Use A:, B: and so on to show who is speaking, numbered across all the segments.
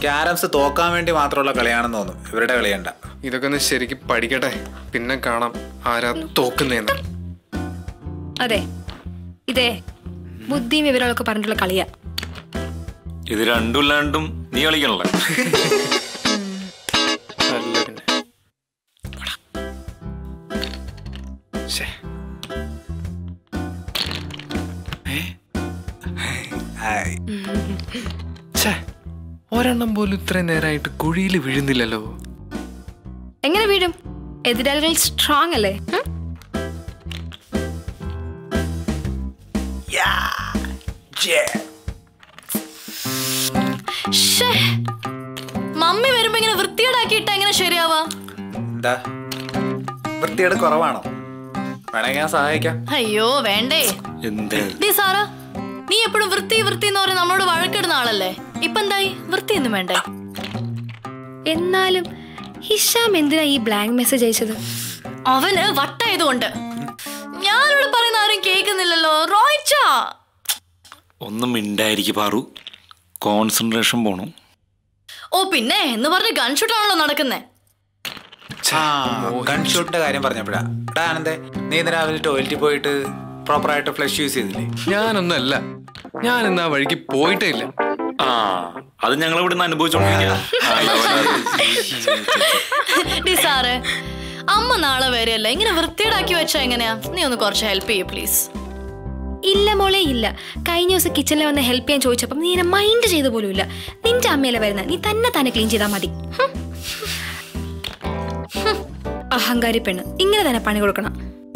A: Carroms തോക്കാൻ വേണ്ടി മാത്രമുള്ള കളിയാണെന്ന് തോന്നുന്നു ഇവരുടെ കളിയണ്ട
B: ഇതൊക്കെ ഒന്ന് ശരിക്കും പഠിക്കട്ടെ പിന്നെ കാണാം ആരാ തോക്കുന്നേന്ന്
C: അതെ ഇതേ ബുദ്ധിയും വിവരങ്ങളൊക്കെ പറഞ്ഞിട്ടുള്ള കളിയാ
D: ഇത് രണ്ടുമില്ലാണ്ടും നീ കളിക്കണല്ലേ
B: അല്ല പിന്നെ പോടാ. ശ്ശേ. ഏ?
A: ഹായ്.
B: ഛേ, ഒരെണ്ണം പോലും ഇത്രയും നേരമായിട്ട് കുഴിയിൽ വീഴുന്നില്ലല്ലോ
C: എങ്ങനെ വീഴും എതിരാളികൾ സ്ട്രോങ് അല്ലേ ഉം?
E: ശ്ശേ. മമ്മി വരുമ്പോ ഇങ്ങനെ വൃത്തികേടാക്കിയിട്ട എങ്ങനെ ശരിയാവാ
A: എന്താ വൃത്തിയുടെ കുറവാണോ വേണമെങ്കിൽ ഞാൻ സഹായിക്കാം
E: അയ്യോ വേണ്ടേ
D: എന്ത്
E: ഡീ സാറാ നീ എപ്പോഴും വൃത്തി വൃത്തി എന്ന് പറഞ്ഞ് നമ്മളോട് വഴക്കിടുന്ന ആളല്ലേ ഇപ്പൊ എന്തായി വൃത്തിയൊന്നും വേണ്ടേ
C: എന്നാലും ഹിഷാം എന്തിനാ ഈ ബ്ലാങ്ക് മെസ്സേജ് അയച്ചത്
E: അവന് വട്ടായതുകൊണ്ട് ഞാനിവിടെ പറയുന്ന ആരും കേൾക്കുന്നില്ലല്ലോ റോയിച്ചാ
D: ഒന്നും മിണ്ടായിരിക്കും പാറു കോൺസെൻട്രേഷൻ പോണു
E: ഓ പിന്നെ എന്ന് പറഞ്ഞ് ഗൺഷൂട്ട് ആണല്ലോ നടക്കുന്നേ
A: ആ ഗൺഷൂട്ടിന്റെ കാര്യം പറഞ്ഞപ്പോഴാ എടാ ആനന്ദേ നീ ഇന്ന് രാവിലെ ടോയ്ലറ്റിൽ പോയിട്ട് പ്രോപ്പറായിട്ട് ഫ്ലഷ് യൂസ് ചെയ്തില്ലേ
B: ഞാനൊന്നല്ല ഞാൻ ഇന്ന് ആ വഴിക്ക് പോയിട്ടേ ഇല്ല
D: ആ അത് ഞങ്ങൾ ഇവിടെ നിന്ന് അനുഭവിച്ചോണ്ടിരിക്കുക
E: ഡി സാറേ അമ്മ നാളെ വരെയല്ല ഇങ്ങനെ വൃത്തിയേടാക്കി വെച്ചാ എങ്ങനെയാ നീ ഒന്ന് കുറച്ച് ഹെൽപ്പ് ചെയ്യൂ പ്ലീസ്
C: ഇല്ല മോളെ ഇല്ല കഴിഞ്ഞ ദിവസം കിച്ചണിൽ വന്ന് ഹെൽപ്പ് ചെയ്യാൻ ചോദിച്ചപ്പം നീ എന്നെ മൈൻഡ് ചെയ്ത പോലും ഇല്ല നിന്റെ അമ്മയല്ലേ വരുന്നത് നീ തന്നെ തന്നെ ക്ലീൻ ചെയ്താൽ മതി ഹും. ഹും. അഹങ്കാരി പെണ്ണ് ഇങ്ങനെ തന്നെ പണി കൊടുക്കണം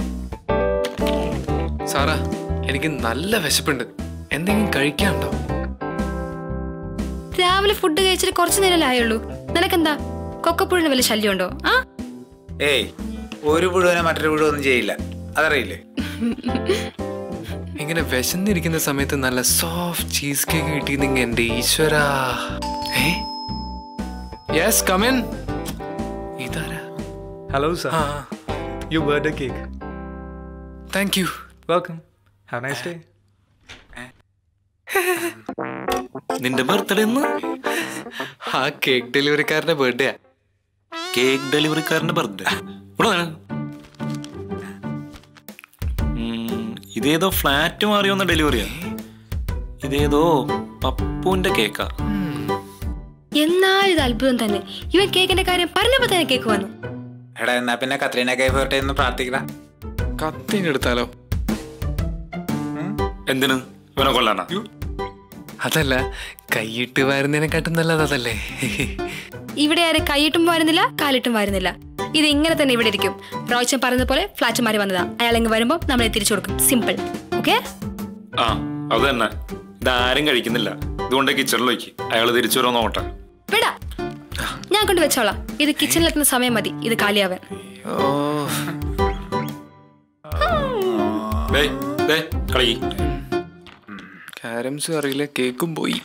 B: സാറാ എനിക്ക് നല്ല വിശപ്പുണ്ട് എന്തെങ്കിലും കഴിക്കാനുണ്ടോ
C: രാവിലെ ഫുഡ് കഴിച്ചിട്ട് കുറച്ചു നേരമല്ലേ ആയുള്ളൂ നിനക്കെന്താ കൊക്കപ്പുഴിന് വല്ല ശല്യമുണ്ടോ ആ
A: ഏയ് ഒരു പുഴുവിനെ മറ്റൊരു പുഴുവൊന്നും ചെയ്യില്ല അതറിയില്ലേ
B: ഇങ്ങനെ വിശന്നിരിക്കുന്ന സമയത്ത് നല്ല സോഫ്റ്റ് ചീസ് കേക്ക് കിട്ടിയിരുന്നെങ്കിൽ എന്റെ ഈശ്വരാ ഏ യെസ് കമൻ ഇതാരാ
F: Hello, sir.
B: ആ
F: Your birthday cake.
B: Thank you
F: Welcome. Have a nice day.
D: നിന്റെ ബർത്ത്ഡേ എന്ന്
B: ആ കേക്ക് ഡെലിവറിക്കാരന്റെ ബർത്ത്ഡേ
D: കേക്ക് ഡെലിവറിക്കാരന്റെ ബർത്ത്ഡേ ഇവിടെ വരാം. ഉം, ഇതേതോ ഫ്ലാറ്റ് മാറി വന്ന ഡെലിവറിയാ ഇതേതോ പപ്പുവിന്റെ കേക്കാ
C: എന്നാലും ഇത് അത്ഭുതം തന്നെ ഇവൻ കേക്കിന്റെ കാര്യം പറഞ്ഞപ്പോ തന്നെ കേക്ക് വന്നു
A: എടാ എന്നാ പിന്നെ കത്രീന കൈഫ് വരട്ടെ എന്ന് പ്രാർത്ഥിക്കടാ
B: കത്തിങ് എടുത്താലോ
D: എന്തിന് ഇവനെ കൊല്ലാനാ
B: അതല്ല കൈയിട്ട് വരുന്നതിനെക്കാട്ടും നല്ലത് അതല്ലേ
C: ഇവിടെ ആരെ കൈയിട്ടും വരുന്നില്ല കാലിട്ടും വരുന്നില്ല ഇത് ഇങ്ങനെ തന്നെ ഇവിടെ ഇരിക്കും റോയ്ച്ചൻ പറയുന്ന പോലെ ഫ്ലാറ്റ് മാറി വന്നതാ അയാൾ ഇങ്ങ് വരുമ്പോൾ നമ്മളെ തിരിച്ചു കൊടുക്കും സിമ്പിൾ ഓക്കെ
D: ആ അത് തന്നെ ഇതാരും കഴിക്കുന്നില്ല ഇതുകൊണ്ട് കിച്ചണിൽ വയ്ക്ക് അയാൾ തിരിച്ചു വരുമോ നോട്ടെ
C: വിടാ ഞാൻ കൊണ്ട് വെച്ചോളാം ഇത് കിച്ചണിലെത്തുന്ന സമയം മതി ഇത് കാലിയാവാൻ
B: ഓ
D: ദേ ദേ കളി
B: കാരംസും അറിയില്ല കേക്കും പോയി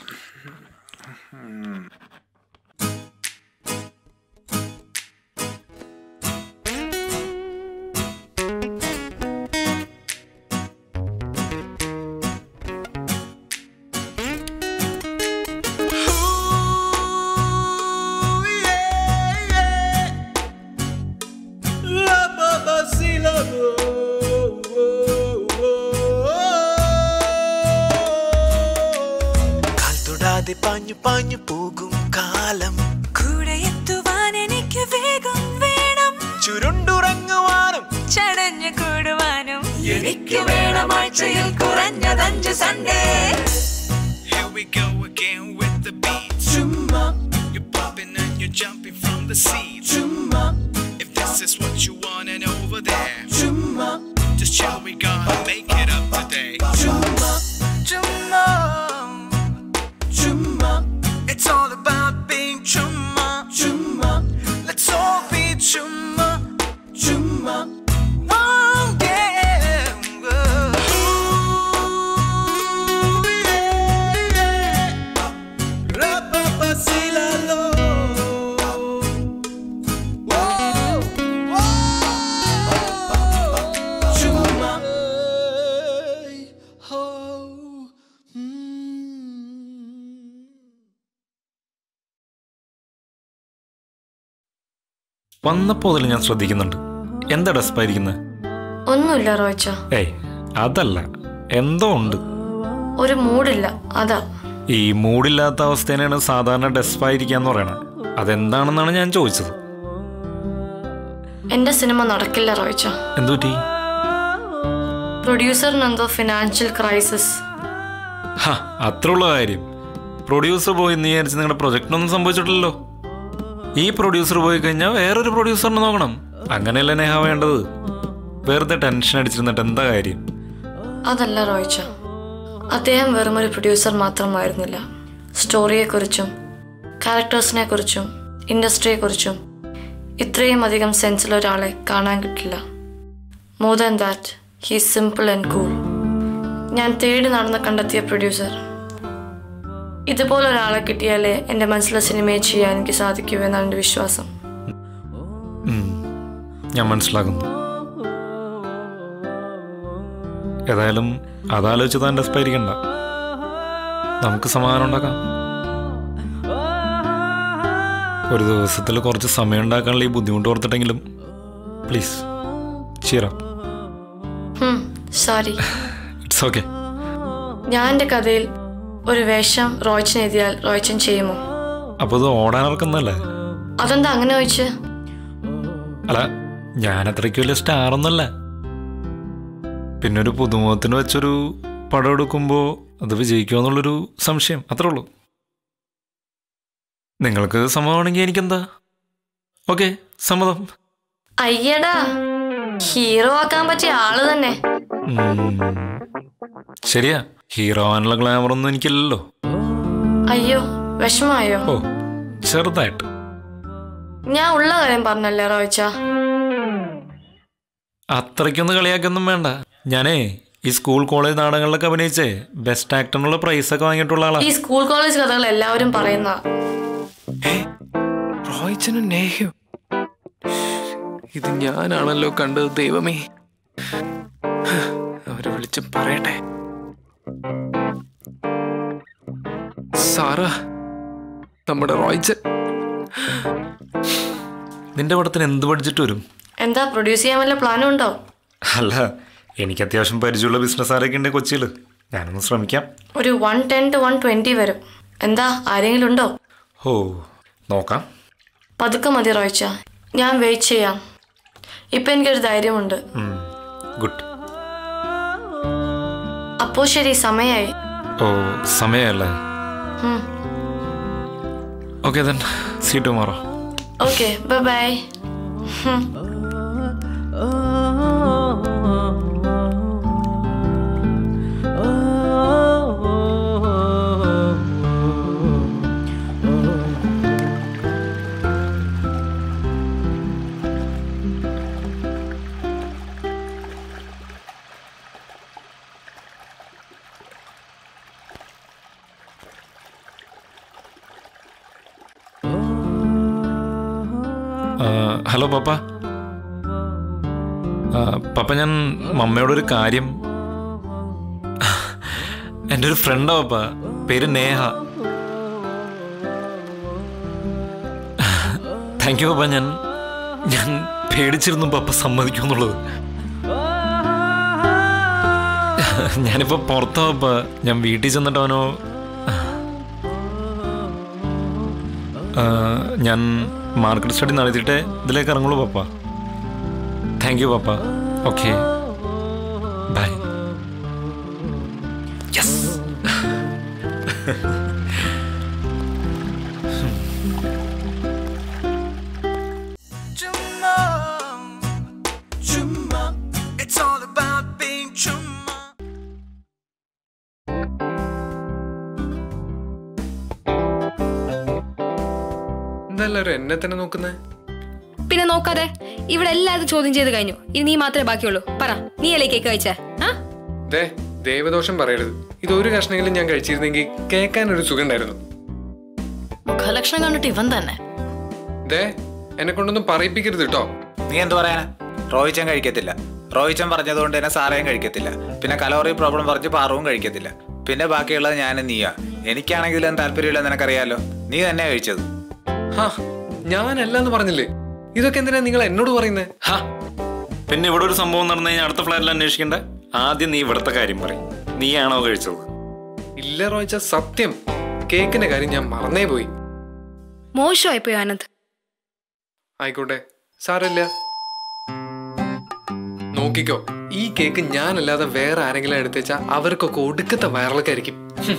G: കാൽ തൊടാതെ പാഞ്ഞു പാഞ്ഞു പോകും കാലം
H: കൂടെ എത്തുവാൻ എനിക്ക് വേഗം വേണം
G: ചുരുണ്ടുറങ്ങുവാനും
H: ചടഞ്ഞു കൂടുവാനും എനിക്ക് വേണം ആഴ്ചയിൽ കുറഞ്ഞതഞ്ച് Sunday
G: Here we go again with the beat. Chumma. You're popping and you're jumping from the seat. Chumma. If this is what you want and over there. Chumma. Just chill, we gonna make it up today. Chumma. Chumma. Chumma. It's all about being chumma. Chumma. Let's all be chumma. Chumma. Oh, yeah. Ooh, yeah, yeah. Rapapacilalo. Whoa, whoa. Chuma. Oh.
D: വന്നപ്പോൾ മുതൽ ഞാൻ ശ്രദ്ധിക്കുന്നുണ്ട് എന്താ ഡെസ്പായിരിക്കുന്നത്
E: ഒന്നുമില്ല റോയിച്ച
D: ഏയ് അതല്ല എന്തോ ഉണ്ട്
E: ഒരു മൂഡില്ല അതാ
D: ഈ മൂഡില്ലാത്ത അവസ്ഥേനാണ് സാധാരണ ഡെസ്പായിരിക്കാന്ന് പറയണത് അതെന്താണെന്നാണ് ഞാൻ ചോദിച്ചത്
E: എന്റെ സിനിമ നടക്കില്ല റോയിച്ച
D: എന്തുപറ്റി
E: പ്രൊഡ്യൂസറിന് എന്തോ ഫിനാൻഷ്യൽ ക്രൈസിസ്
D: ഹാ അത്രയുള്ള കാര്യം പ്രൊഡ്യൂസർ പോയി എന്ന് വിചാരിച്ച് നിങ്ങളുടെ പ്രൊജക്റ്റിനൊന്നും സംഭവിച്ചിട്ടില്ലല്ലോ ഈ പ്രൊഡ്യൂസർ പോയി കഴിഞ്ഞാൽ വേറൊരു പ്രൊഡ്യൂസറിനെ നോക്കണം അങ്ങനെയല്ല നേഹ വേണ്ടത് വെറുതെ ടെൻഷൻ അടിച്ചിരുന്നിട്ട് എന്താ കാര്യം
E: അതല്ല റോയിച്ച അദ്ദേഹം വെറും ഒരു പ്രൊഡ്യൂസർ മാത്രമായിരുന്നില്ല സ്റ്റോറിയെക്കുറിച്ചും ക്യാരക്ടേഴ്സിനെ കുറിച്ചും ഇൻഡസ്ട്രിയെക്കുറിച്ചും ഇത്രയും അധികം സെൻസിൽ ഒരാളെ കാണാൻ കിട്ടില്ല more than that he simple and cool ഞാൻ തേടി നടന്ന് കണ്ടെത്തിയ പ്രൊഡ്യൂസർ ഇതുപോലെ ഒരാളെ കിട്ടിയാലേ എൻ്റെ മനസ്സിലെ സിനിമയെ ചെയ്യാൻ എനിക്ക് സാധിക്കൂ എന്നാണ് എൻ്റെ വിശ്വാസം
D: ഉം, ഞാൻ മനസ്സിലാക്കുന്നു ഏതായാലും അതാലോചിച്ച് താൻ ഡെസ്പായിരിക്കണ്ട നമുക്ക് സമാധാനം ഉണ്ടാക്കാം ഒരു ദിവസത്തിൽ കുറച്ച് സമയം ഉണ്ടാക്കാനുള്ള ഈ ബുദ്ധിമുട്ട് ഓർത്തിട്ടെങ്കിലും please Cheera
E: sorry
D: it's okay
E: ഞാൻ എൻ്റെ കഥയിൽ ഒരു വേഷം റോയ്ച്ചൻ എഴുതിയാൽ റോയ്ച്ചൻ ചെയ്യുമോ
D: അപ്പോൾ ഇത് ഓടാൻ ഇറക്കുന്നല്ലേ
E: അതെന്താ അങ്ങനെ ചോദിച്ച്
D: അല്ല ഞാൻ അത്രയ്ക്ക് വലിയ സ്റ്റാർ ഒന്നല്ല പിന്നെ ഒരു പുതുമുഖത്തിന് വെച്ചൊരു പടം എടുക്കുമ്പോൾ അത് വിജയിക്കുമെന്നുള്ളൊരു സംശയം അത്രേ ഉള്ളൂ നിങ്ങൾക്ക് സമ്മതമാണെങ്കിൽ എനിക്കെന്താ ഓക്കെ സമ്മതം
E: അയ്യടാ ഹീറോ ആക്കാൻ പറ്റിയ ആള് തന്നെ
D: ഉം. ശരിയാ ഹീറോ ആവാനുള്ള ഗ്ലാമർ ഒന്നും എനിക്കില്ലല്ലോ
E: അയ്യോ വിഷമായോ
D: ഓ ചെറുതായിട്ട്
E: ഞാൻ ഉള്ള കാര്യം പറഞ്ഞല്ലേ റോയ്ച്ച
D: അത്രയ്ക്കൊന്നും കളിയാക്കൊന്നും വേണ്ട ഞാനേ ഈ സ്കൂൾ കോളേജ് നാടകങ്ങളിലൊക്കെ അഭിനയിച്ചേ ബെസ്റ്റ് ആക്ടറിനുള്ള പ്രൈസൊക്കെ വാങ്ങിയിട്ടുള്ള ആളാ
E: ഈ സ്കൂൾ കോളേജ് കഥകൾ എല്ലാവരും പറയുന്ന
B: റോയ്ച്ചനും നേഹ്യോ ഇത് ഞാനാണല്ലോ കണ്ടത് ദൈവമേ അവരെ വിളിച്ച് പറയട്ടെ സാറാ നമ്മുടെ റോയ്ച്ചൻ
D: നിന്റെ പടത്തിന് എന്ത് ബഡ്ജറ്റ് വരും
E: എന്താ പ്രൊഡ്യൂസ് ചെയ്യാൻ വല്ല പ്ലാനും ഉണ്ടോ
D: അല്ല എനിക്ക് അത്യാവശ്യം പരിചയമുള്ള ബിസിനസ്സുകാരൊക്കെ ഉണ്ട് കൊച്ചിയിൽ ഞാനൊന്ന് ശ്രമിക്കാം
E: ഒരു one ten to one twenty വരും എന്താ ആരെങ്കിലും ഉണ്ടോ
D: ഓ നോക്കാം
E: പതുക്കെ മതി റോയ്ച്ച ഞാൻ വെയിറ്റ് ചെയ്യാം ഇപ്പൊ എനിക്കൊരു ധൈര്യമുണ്ട്
D: ഗുഡ്
E: അപ്പോ ശരി സമയായി
D: ഓ സമയമല്ലേ
E: ഉം.
D: Okay then see tomorrow
E: okay bye bye
D: hello പപ്പ ആ, പപ്പ ഞാൻ മമ്മയോടൊരു കാര്യം എൻ്റെ ഒരു ഫ്രണ്ടാ പപ്പ പേര് നേഹ താങ്ക് യു പപ്പ ഞാൻ ഞാൻ പേടിച്ചിരുന്നു പപ്പ സമ്മതിക്കുമെന്നുള്ളത് ഞാനിപ്പോ പുറത്താ പപ്പ ഞാൻ വീട്ടിൽ ചെന്നിട്ട് അവനോ ആ, ഞാൻ മാർക്കറ്റ് സ്റ്റഡി നടത്തിയിട്ട് ഇതിലേക്ക് ഇറങ്ങുള്ളൂ പപ്പ താങ്ക് യു പപ്പ okay bye yes
G: Chumma, chumma, it's all about being chumma.
B: എന്തായാലും എന്നെ തന്നെ നോക്കുന്നേ
C: പിന്നെ നോക്കാതെ ഇവിടെ എല്ലാവരും ചോദ്യം ചെയ്ത് കഴിഞ്ഞു ഇനി നീ മാത്രമേ ബാക്കിയുള്ളൂ പറ നീ അല്ലേ കേക്ക് കഴിച്ചേ ആ
B: ദേ ദേവദോഷം പറയരുത് ഇത് ഒരു കഷ്ണമെങ്കിലും ഞാൻ കഴിച്ചിരുന്നെങ്കിൽ കേൾക്കാൻ ഒരു സുഖം ഉണ്ടായിരുന്നു
E: മുഖലക്ഷണം കണ്ടിട്ട് ഇവൻ തന്നെ
B: ദേ എന്നെ കൊണ്ടൊന്നും പറയിപ്പിക്കരുത് കേട്ടോ
A: നീ എന്ത് പറയാനാ റോഹിച്ചൻ കഴിക്കത്തില്ല റോഹിച്ചൻ പറഞ്ഞതുകൊണ്ട് തന്നെ സാറേയും കഴിക്കത്തില്ല പിന്നെ കലോറി പ്രോബ്ലം പറഞ്ഞ് പാറവും കഴിക്കത്തില്ല പിന്നെ ബാക്കിയുള്ളത് ഞാനും നീയാ എനിക്കാണെങ്കിലും താല്പര്യമില്ലെന്ന് നിനക്കറിയാലോ നീ തന്നെയാ കഴിച്ചത്
B: ഹാ ഞാനല്ല എന്ന് പറഞ്ഞില്ലേ ഇതൊക്കെ എന്തിനാ നിങ്ങൾ എന്നോട് പറയുന്നത്
D: ഹാ പിന്നെ ഇവിടെ ഒരു സംഭവം നടന്നു കഴിഞ്ഞാൽ അടുത്ത ഫ്ലാറ്റിൽ അന്വേഷിക്കണ്ട ആദ്യം നീ ഇവിടുത്തെ കാര്യം പറയും നീയാണോ കഴിച്ചത്
B: ഇല്ല റോയിച്ച സത്യം കേക്കിന്റെ കാര്യം ഞാൻ മറന്നേ പോയി
C: മോശമായിപ്പോയി ആനന്ദ്
B: ആയിക്കോട്ടെ സാരമില്ല നോക്കിക്കോ ഈ കേക്ക് ഞാനല്ലാതെ വേറെ ആരെങ്കിലും എടുത്തുവെച്ചാ അവർക്കൊക്കെ ഒടുക്കത്തെ വയറിളക്കായിരിക്കും ഹും.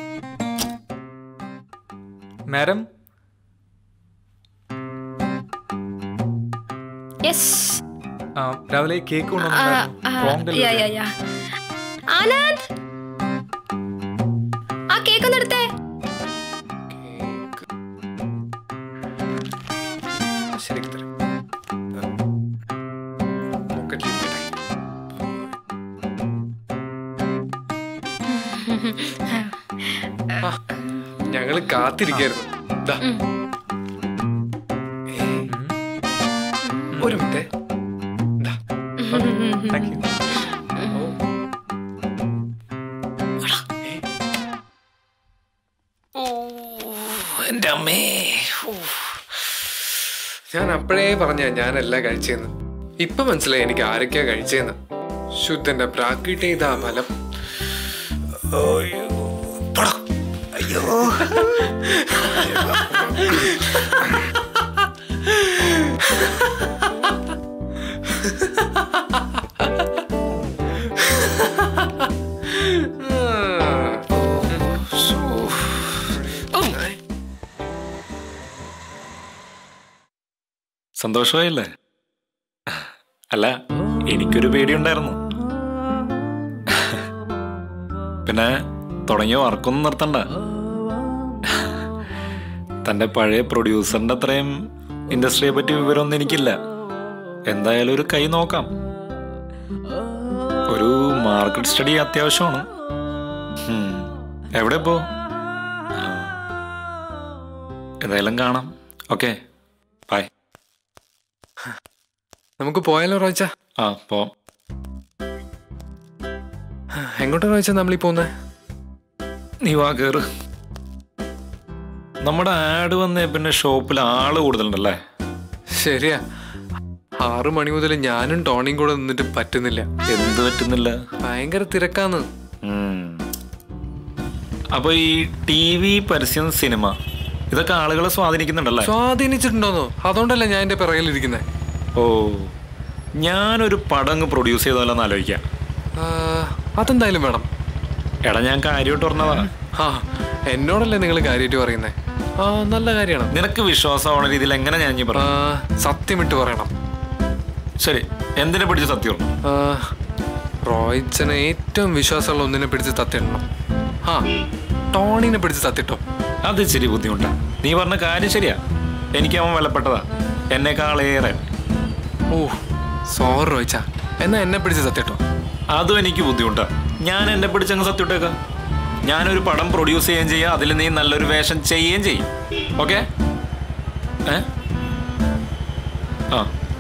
F: മാഡം
C: യെസ്
F: രാവിലെ കേക്ക് കൊണ്ടുവന്നു
C: യാ യാ യാ ആനന്ദ് ആ കേക്ക് ഒന്ന് എടുത്തേ
B: ശരി തരാം പോക്കറ്റിൽ ഇരിക്കട്ടെ. ആ, ഞങ്ങള് കാത്തിരിക്കായിരുന്നു ദാ. ഏയ്. ഒരു മിനിറ്റ് ദാ.
F: താങ്ക് യു
B: എന്റെ അമ്മേ ഞാൻ അപ്പോഴേ പറഞ്ഞ ഞാനല്ല കഴിച്ചെന്ന് ഇപ്പൊ മനസ്സിലായി എനിക്ക് ആരൊക്കെയാ കഴിച്ചെന്ന് ശുദ്ധന്റെ പ്രാക്കിട്ട് ഇതാ ഫലം
D: സന്തോഷമായില്ലേ അല്ല എനിക്കൊരു പേടിയുണ്ടായിരുന്നു പിന്നെ തുടങ്ങിയ വർക്കൊന്നും നിർത്തണ്ട തൻ്റെ പഴയ പ്രൊഡ്യൂസറിൻ്റെ അത്രയും ഇൻഡസ്ട്രിയെ പറ്റി വിവരമൊന്നും എനിക്കില്ല എന്തായാലും ഒരു കൈ നോക്കാം ഒരു മാർക്കറ്റ് സ്റ്റഡി അത്യാവശ്യമാണ് ഉം. എവിടെ പോ എന്തായാലും കാണാം ഓക്കെ ബൈ
B: നമുക്ക് പോയാലോ റോയിച്ച
D: ആ പോവാം
B: എങ്ങോട്ടാ റോയിച്ച നമ്മളീ പോന്നെ
D: നീ വാ കയറ് നമ്മുടെ ആഡ് വന്നേ പിന്നെ ഷോപ്പിൽ ആള് കൂടുതലുണ്ടല്ലേ
B: ശരിയാ ആറു മണി മുതൽ ഞാനും ടോണിയും കൂടെ നിന്നിട്ട് പറ്റുന്നില്ല
D: എന്ത് പറ്റുന്നില്ല
B: ഭയങ്കര തിരക്കാന്ന്
D: ഉം. അപ്പൊ ഈ ടി വി പരസ്യം സിനിമ ഇതൊക്കെ ആളുകളെ സ്വാധീനിക്കുന്നുണ്ടല്ലേ
B: സ്വാധീനിച്ചിട്ടുണ്ടോന്നോ അതുകൊണ്ടല്ല ഞാൻ എന്റെ പിറകിലിരിക്കുന്നത്
D: ഓ ഞാനൊരു പടം അങ്ങ് പ്രൊഡ്യൂസ് ചെയ്താലോ എന്ന് ആലോചിക്കാം
B: അതെന്തായാലും വേണം
D: എടാ ഞാൻ കാര്യമായിട്ട് പറഞ്ഞതാ
B: ആ എന്നോടല്ലേ നിങ്ങൾ കാര്യമായിട്ട് പറയുന്നേ ആ നല്ല കാര്യമാണ്
D: നിനക്ക് വിശ്വാസമാവുന്ന രീതിയിൽ എങ്ങനെ ഞാൻ ഇനി പറഞ്ഞു
B: സത്യമിട്ട് പറയണം
D: ശരി എന്തിനെ പിടിച്ച് സത്യം
B: ആ, റോയ്ച്ചനെ ഏറ്റവും വിശ്വാസമുള്ള ഒന്നിനെ പിടിച്ച് തത്തിടണം ആ ടോണിനെ പിടിച്ച് തത്തിട്ടോ
D: അത് ഇച്ചിരി ബുദ്ധിമുട്ടാ നീ പറഞ്ഞ കാര്യം ശരിയാ എനിക്ക് അവൻ വിലപ്പെട്ടതാ എന്നെക്കാളേറെ
B: ഓ സോറി റോയ്ച്ച എന്നാ എന്നെ പിടിച്ച് തത്തിട്ടോ
D: അതും എനിക്ക് ബുദ്ധിമുട്ടാ ഞാൻ എന്നെ പിടിച്ചങ്ങ് സത്യുട്ടേക്കാം ഞാനൊരു പടം പ്രൊഡ്യൂസ് ചെയ്യുകയും ചെയ്യാം അതിൽ നീ നല്ലൊരു വേഷം ചെയ്യുകയും ചെയ്യും ഓക്കെ ഏ ആ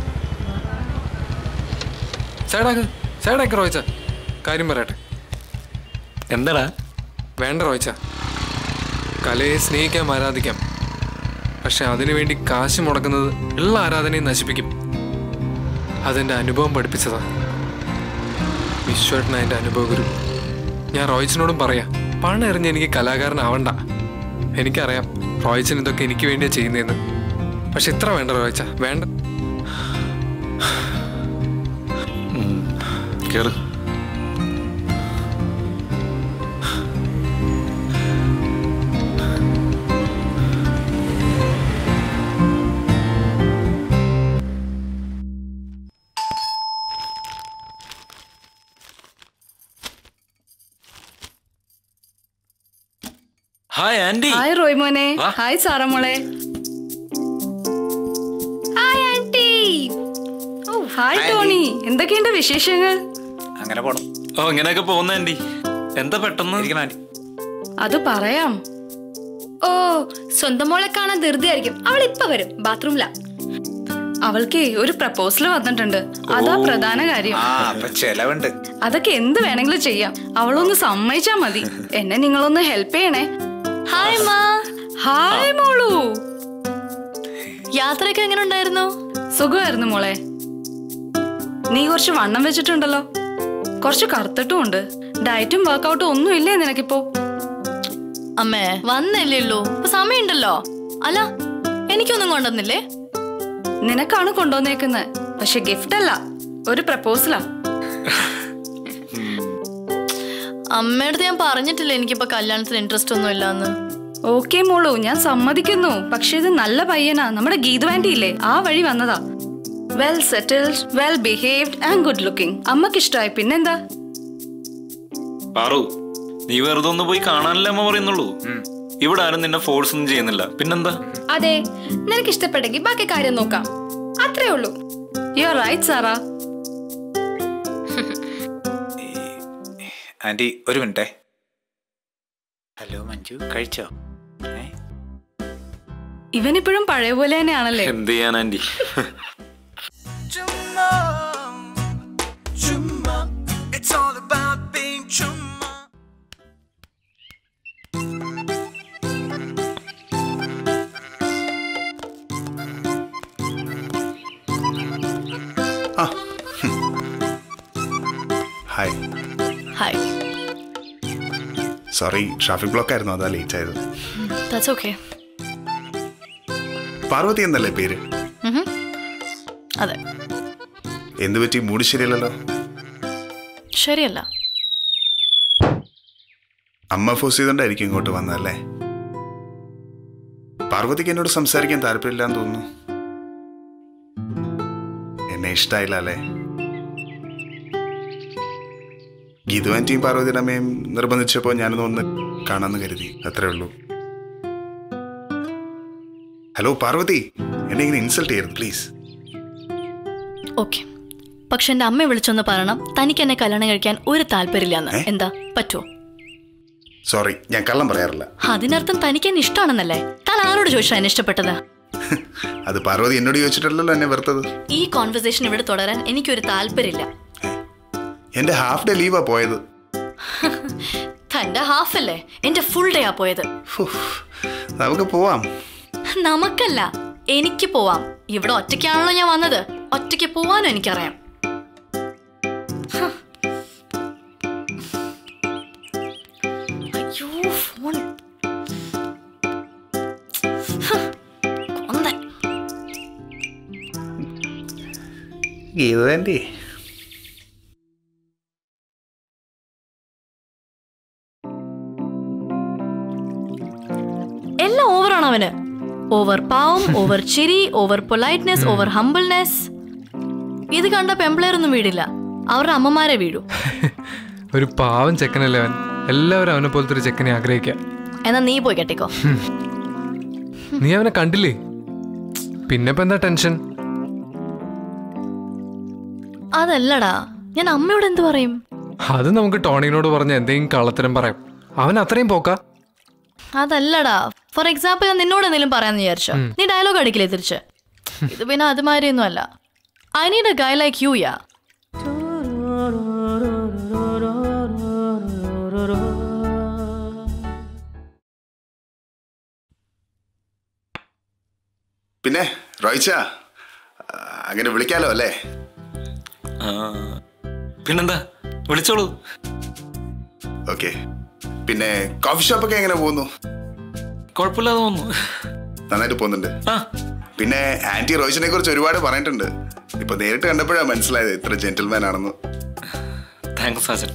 B: സൈഡാക്ക് സൈഡാക്ക് റോയ്ച്ച കാര്യം പറയട്ടെ
D: എന്താടാ
B: വേണ്ട റോയ്ച്ച കലയെ സ്നേഹിക്കാം ആരാധിക്കാം പക്ഷെ അതിനുവേണ്ടി കാശ് മുടക്കുന്നത് ഉള്ള ആരാധനയെ നശിപ്പിക്കും അതെന്റെ അനുഭവം പഠിപ്പിച്ചതാ വിശ്വേട്ടന എന്റെ അനുഭവ ഗുരു ഞാൻ റോയ്ച്ചനോടും പറയാ പണം എറിഞ്ഞ് എനിക്ക് കലാകാരനാവണ്ട എനിക്കറിയാം റോയ്ച്ചൻ ഇതൊക്കെ എനിക്ക് വേണ്ടിയാ ചെയ്യുന്നതെന്ന് പക്ഷെ ഇത്ര വേണ്ട റോയ്ച്ച വേണ്ട
D: കേറ് ഹായ് ആൻഡി
I: ഹായ് റോയ് മോനെ
D: വാ.
I: ഹായ് സാറ മോളെ
C: ഹായ് ആന്റി
I: ഓ ഹായ് ടോണി എന്തൊക്കെയുണ്ട് വിശേഷങ്ങൾ
A: അങ്ങനെ പോണം
D: ഓ ഇങ്ങനെയൊക്കെ പോകുന്ന ആൻഡി എന്താ പെട്ടെന്ന്
A: ഇരിക്കണം ആന്റി
I: അത് പറയാം
C: ഓ സ്വന്തം മോളെ കാണാൻ ധൃതിയായിരിക്കും അവൾ ഇപ്പൊ വരും ബാത്റൂമിലാ
I: അവൾക്ക് ഒരു പ്രപ്പോസൽ വന്നിട്ടുണ്ട് അതാ പ്രധാന കാര്യം
A: ആ അപ്പൊ ചെലവുണ്ട്
I: അതൊക്കെ എന്ത് വേണമെങ്കിലും ചെയ്യാം അവളൊന്ന് സമ്മതിച്ചാ മതി എന്നെ നിങ്ങളൊന്ന് ഹെൽപ്പ് ചെയ്യണേ ഹായ് മാ ഹായ് മോളു
E: യാത്രയൊക്കെ എങ്ങനെ ഉണ്ടായിരുന്നു
I: സുഖമായിരുന്നു മോളെ നീ കുറച്ച് വണ്ണം വെച്ചിട്ടുണ്ടല്ലോ കുറച്ച് കറുത്തിട്ടും ഉണ്ട് ഡയറ്റും വർക്കൗട്ടും ഒന്നും ഇല്ലേ നിനക്കിപ്പോ
E: അമ്മേ വന്നല്ലേ ഉള്ളൂ ഇപ്പൊ സമയമുണ്ടല്ലോ അല്ല എനിക്കൊന്നും കൊണ്ടുവന്നില്ലേ
I: നിനക്കാണ് കൊണ്ടുവന്നേക്കുന്നത് പക്ഷെ ഗിഫ്റ്റ് അല്ല ഒരു പ്രപ്പോസലാ
E: അമ്മയുടെ ഞാൻ പറഞ്ഞിട്ടില്ല എനിക്കിപ്പോ കല്യാണത്തിന് ഇൻട്രസ്റ്റ് ഒന്നും ഇല്ലാന്ന്
I: ഓക്കെ മോളു ഞാൻ സമ്മതിക്കുന്നു പക്ഷെ ഇത് നല്ല പയ്യനാ നമ്മുടെ ഗീതു ആന്റി ഇല്ലേ ആ വഴി വന്നതാ well settled well behaved and good looking അമ്മക്ക് ഇഷ്ടമായി പിന്നെന്താ
D: പാറു നീ വെറുതെ ഒന്ന് പോയി കാണാനല്ലേ അമ്മ പറയുന്നുള്ളൂ ഇവിടെ ആരും നിന്നെ ഫോഴ്സ് ഒന്നും ചെയ്യുന്നില്ല പിന്നെന്താ
C: അതെ നിനക്ക് ഇഷ്ടപ്പെട്ടെങ്കിൽ ബാക്കി കാര്യം നോക്കാം അത്രേ ഉള്ളൂ
I: you are right Sara
A: aunty ഒരു മിനിറ്റേ ഹലോ മഞ്ജു കഴിച്ചോ ഏ?
I: ഇവനിപ്പോഴും പഴയ പോലെ തന്നെയാണല്ലേ
D: എന്ത് ചെയ്യാൻ aunty
G: Chumma, chumma, it's all about being chumma.
J: Hi
E: hi
J: sorry traffic block ആയിരുന്നു അതാ ലേറ്റ് ആയത്
E: ദാറ്റ്സ് ഓക്കെ
J: പാർവതി എന്നല്ലേ പേര്
E: അതെ
J: എന്ത് പറ്റി മൂടി ശരിയല്ലല്ലോ
E: ശരിയല്ല
J: അമ്മ ഫോഴ്സ് ചെയ്തോണ്ടായിരിക്കും ഇങ്ങോട്ട് വന്നതല്ലേ പാർവതിക്ക് എന്നോട് സംസാരിക്കാൻ താല്പര്യമില്ലാന്ന് തോന്നുന്നു എന്നെ ഇഷ്ടായില്ല അല്ലേ ഗീതു ആൻറ്റിയും പാർവതിയുടെ അമ്മയും നിർബന്ധിച്ചപ്പോൾ ഞാനൊന്ന് ഒന്ന് കാണാമെന്ന് കരുതി അത്രേ ഉള്ളൂ ഹലോ പാർവതി എന്നെ ഇങ്ങനെ ഇൻസൾട്ട് ചെയ്യരുത് പ്ലീസ്
E: ഓക്കെ പക്ഷെ എന്റെ അമ്മയെ വിളിച്ചൊന്ന് പറയണം തനിക്ക് എന്നെ കല്യാണം കഴിക്കാൻ ഒരു താല്പര്യമില്ലാന്ന്
J: ഏ?
E: എന്താ പറ്റുമോ
J: സോറി ഞാൻ കള്ളം പറയാറില്ല
E: അതിനർത്ഥം തനിക്ക് എന്നെ ഇഷ്ടമാണെന്നല്ലേ താൻ ആരോട് ചോദിച്ചാ എന്നെ ഇഷ്ടപ്പെട്ടത്
J: അത് പാർവതി എന്നോട് ചോദിച്ചിട്ടല്ലല്ലോ എന്നെ വെറുത്തത്
E: ഈ കോൺവെർസേഷൻ ഇവിടെ തുടരാൻ എനിക്കൊരു താല്പര്യമില്ല
J: എന്റെ ഹാഫ് ഡേ ലീവാ പോയത്
E: തന്റെ ഹാഫ് അല്ലേ എന്റെ ഫുൾ ഡേ ആ പോയത്
J: ഫു, നമുക്ക് പോവാം
E: നമുക്കല്ല എനിക്ക് പോവാം ഇവിടെ ഒറ്റയ്ക്കാണല്ലോ ഞാൻ വന്നത് ഒറ്റയ്ക്ക് പോവാനും എനിക്കറിയാം ഹ്. അയ്യോ ഫോൺ ഹ്. കൊന്നൻ.
J: ഗീതു ആൻറ്റി
E: എല്ലാം ഓവറാണ് അവന് ഓവർ പാവം ഓവർ ചിരി ഓവർ പൊലൈറ്റ്നെസ് ഓവർ ഹംബിൾനെസ് ഇത് കണ്ട പെമ്പിളേരൊന്നും വീടില്ല അവരുടെ അമ്മമാരെ വീഴൂ
B: ഒരു പാവം ചെക്കനല്ലേ അവൻ എല്ലാവരും അവനെ പോലത്തെ ഒരു ചെക്കനെ ആഗ്രഹിക്കുക
E: എന്നാ നീ പോയി കെട്ടിക്കോ
B: നീ അവനെ കണ്ടില്ലേ പിന്നെ ഇപ്പൊ എന്താ ടെൻഷൻ
E: അതല്ലടാ ഞാൻ അമ്മയോട് എന്ത് പറയും
B: അത് നമുക്ക് ടോണിനോട് പറഞ്ഞ എന്തെങ്കിലും കള്ളത്തരം പറയാം അവൻ അത്രയും പോക്കാ
E: അതല്ലടാ ഫോർ എക്സാമ്പിൾ ഞാൻ നിന്നോട് എന്തെങ്കിലും പറയാന്ന് വിചാരിച്ചോ നീ ഡയലോഗ് അടിക്കില്ലേ തിരിച്ച് ഇത് പിന്നെ അതുമാതിരിയൊന്നും അല്ല I need a guy like you yeah
J: പിന്നെ റോയിച്ച അങ്ങനെ വിളിക്കാലോ അല്ലേ
D: ആ, പിന്നെന്താ വിളിച്ചോളൂ
J: ഓക്കെ പിന്നെ കോഫി ഷോപ്പൊക്കെ എങ്ങനെ പോകുന്നു
D: കുഴപ്പമില്ലാതെ തോന്നുന്നു
J: നന്നായിട്ട് പോകുന്നുണ്ട്
D: ആ
J: പിന്നെ ആന്റി റോയിച്ചിനെ കുറിച്ച് ഒരുപാട് പറഞ്ഞിട്ടുണ്ട് ഇപ്പൊ നേരിട്ട് കണ്ടപ്പോഴാണ് മനസ്സിലായത് ഇത്ര ജെന്റിൽമാൻ ആണെന്ന്
D: താങ്ക്സ് അച്ഛൻ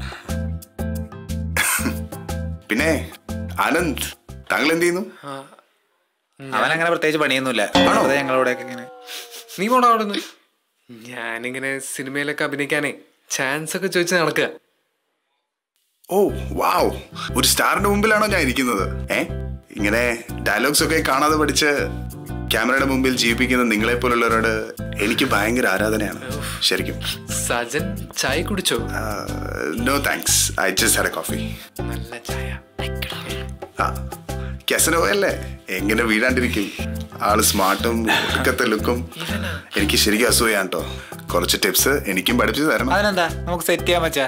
J: പിന്നെ ആനന്ദ് താങ്കൾ എന്ത് ചെയ്യുന്നു
A: അവൻ അങ്ങനെ പ്രത്യേകിച്ച് പണിയൊന്നുമില്ല
J: ആണോ?
A: വെറുതെ ഞങ്ങളോടൊക്കെ ഇങ്ങനെ
B: നീ പോടാ അവിടെ നിന്ന് ഞാനിങ്ങനെ സിനിമയിലൊക്കെ അഭിനയിക്കാനേ ചാൻസ് ഒക്കെ ചോദിച്ച് നടക്കുക
J: ഓ വാവ് ഒരു സ്റ്റാറിന്റെ മുമ്പിലാണോ ഞാൻ ഇരിക്കുന്നത് ഏ ഇങ്ങനെ ഡയലോഗ്സ് ഒക്കെ കാണാതെ പഠിച്ച് ക്യാമറയുടെ മുമ്പിൽ ജീവിപ്പിക്കുന്ന നിങ്ങളെ പോലുള്ളവരോട് എനിക്ക് ഭയങ്കര ആരാധനയാണ് ശരിക്കും
B: സജൻ ചായ കുടിച്ചോ
J: no thanks I just had a coffee
B: നല്ല ചായ
J: ആ കെസനോ അല്ലേ എങ്ങനെ വീഴാണ്ടിരിക്കും ആള് സ്മാർട്ടും ഒടുക്കത്തെ ലുക്കും എനിക്ക് ശരിക്കും അസൂയാണ് കേട്ടോ കുറച്ച് ടിപ്സ് എനിക്കും പഠിപ്പിച്ചു തരണം
A: അതിനെന്താ നമുക്ക് സെറ്റ് ചെയ്യാൻ പറ്റാ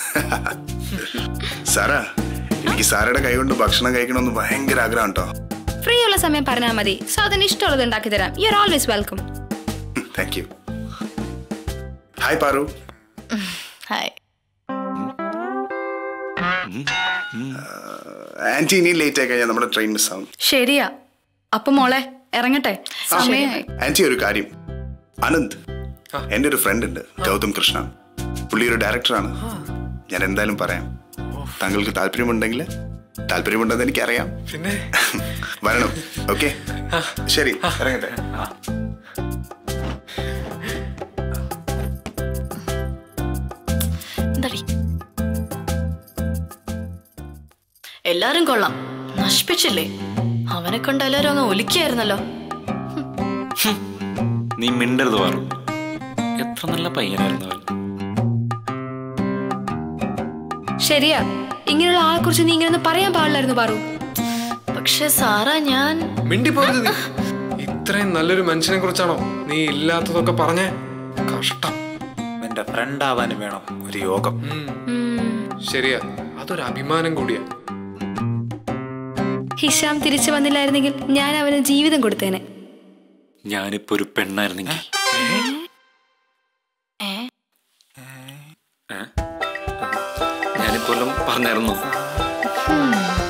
J: സാറാ എനിക്ക് സാറയുടെ കൈ കൊണ്ട് ഭക്ഷണം കഴിക്കണമെന്ന് ഭയങ്കര ആഗ്രഹം കേട്ടോ
C: ഫ്രീ ഉള്ള സമയം പറഞ്ഞാൽ മതി സോ അതിന് ഇഷ്ടമുള്ളത് ഉണ്ടാക്കി തരാം you are always welcome
J: thank you hi Paru
E: hi
J: aunty ഇനി ലേറ്റ് ആയി കഴിഞ്ഞാൽ നമ്മുടെ ട്രെയിൻ മിസ്സാവും
I: ശരിയാ അപ്പൊ മോളെ ഇറങ്ങട്ടെ സമയായി
J: ആന്റി ഒരു കാര്യം അനന്ത് എൻ്റെ ഒരു ഫ്രണ്ട് ഉണ്ട് ഗൗതം കൃഷ്ണ പുള്ളി ഒരു ഡയറക്ടറാണ് ഞാൻ എന്തായാലും പറയാം താങ്കൾക്ക് താല്പര്യമുണ്ടെങ്കിൽ താല്പര്യമുണ്ടെന്ന് എനിക്കറിയാം
B: പിന്നെ
J: വരണം ഓക്കെ ശരി ഇറങ്ങട്ടെ
E: എന്താടി എല്ലാരും കൊള്ളാം നശിപ്പിച്ചില്ലേ അവനെ കൊണ്ട് എല്ലാരും അങ്ങ് ഒലിക്കായിരുന്നല്ലോ
D: നീ മിണ്ടരുത് പാറു എത്ര നല്ല പയ്യനായിരുന്നു അവൻ
C: ശരിയാ ഇങ്ങനെയുള്ള ആളെ കുറിച്ച് നീ ഇങ്ങനെയൊന്നും പറയാൻ പാടില്ലായിരുന്നു പാറു
E: പക്ഷെ സാറാ ഞാൻ
B: മിണ്ടി പോയത് നീ ഇത്രയും നല്ലൊരു മനുഷ്യനെ കുറിച്ചാണോ നീ ഇല്ലാത്തതൊക്കെ പറഞ്ഞേ കഷ്ടം
A: എന്റെ ഫ്രണ്ട് ആവാനും വേണം ഒരു യോഗം
B: ശരിയാ അതൊരു അഭിമാനം കൂടിയാ
C: ഹിഷാം തിരിച്ചു വന്നില്ലായിരുന്നെങ്കിൽ ഞാൻ അവന് ജീവിതം കൊടുത്തേനെ
D: ഞാനിപ്പോ ഒരു പെണ്ണായിരുന്നെങ്കിൽ
E: ഏ
D: ഏ? ഞാനിപ്പോ വല്ലതും പറഞ്ഞായിരുന്നു
E: ഉം.